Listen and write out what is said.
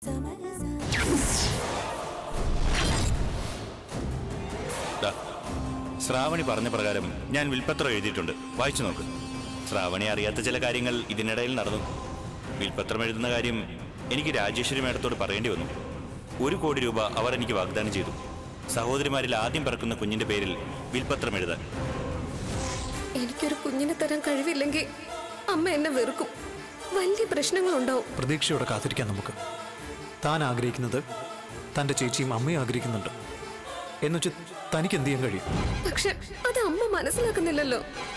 ദാ, ശ്രാവണി പറഞ്ഞ പ്രകാരം ഞാൻ വിൽപ്പത്രം എഴുതിയിട്ടുണ്ട് വായിച്ചു നോക്ക് ശ്രാവണി അറിയാത്ത ചില കാര്യങ്ങൾ ഇതിനിടയിൽ നടന്നു വിൽപ്പത്രം എഴുതുന്ന കാര്യം എനിക്ക് രാജേശ്വരി മേഡത്തോട് പറയേണ്ടി വന്നു ഒരു കോടി രൂപ അവർ എനിക്ക് വാഗ്ദാനം ചെയ്തു സഹോദരിമാരിൽ ആദ്യം പിറക്കുന്ന കുഞ്ഞിന്റെ പേരിൽ വിൽപ്പത്രം എഴുതാൻ എനിക്കൊരു കുഞ്ഞിനെ തരാൻ കഴിവില്ലെങ്കിൽ അമ്മ എന്നെ വെറുക്കും വലിയ പ്രശ്നങ്ങളുണ്ടാവും പ്രതീക്ഷയോടെ കാത്തിരിക്കാം നമുക്ക് താൻ ആഗ്രഹിക്കുന്നത് തൻ്റെ ചേച്ചിയും അമ്മയും ആഗ്രഹിക്കുന്നുണ്ട് എന്നുവെച്ച് തനിക്ക് എന്ത് ചെയ്യാൻ കഴിയും പക്ഷെ അത് അമ്മ മനസ്സിലാക്കുന്നില്ലല്ലോ